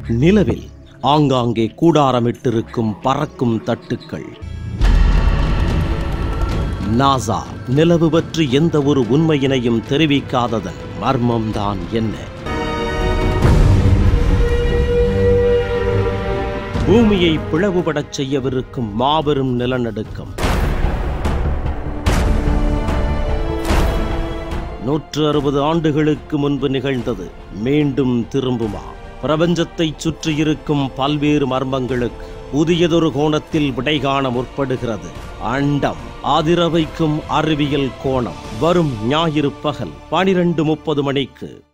நிலவில் ஆங்காங்கே கூடாரமிட்டிருக்கும் பறக்கும் தட்டுக்கள் நாசா நிலவு பற்றி எந்த ஒரு உண்மையினையும் தெரிவிக்காததன் மர்மம்தான் என்ன பூமியை பிளவுபடச் செய்யவிருக்கும் மாபெரும் நிலநடுக்கம் நூற்று அறுபது ஆண்டுகளுக்கு முன்பு நிகழ்ந்தது மீண்டும் திரும்புமா பிரபஞ்சத்தைச் சுற்றியிருக்கும் பல்வேறு மர்மங்களுக்கு புதியதொரு கோணத்தில் விடை காண முற்படுகிறது அண்டம் ஆதிரவைக்கும் அறிவியல் கோணம் வரும் ஞாயிறு பகல் பனிரெண்டு முப்பது மணிக்கு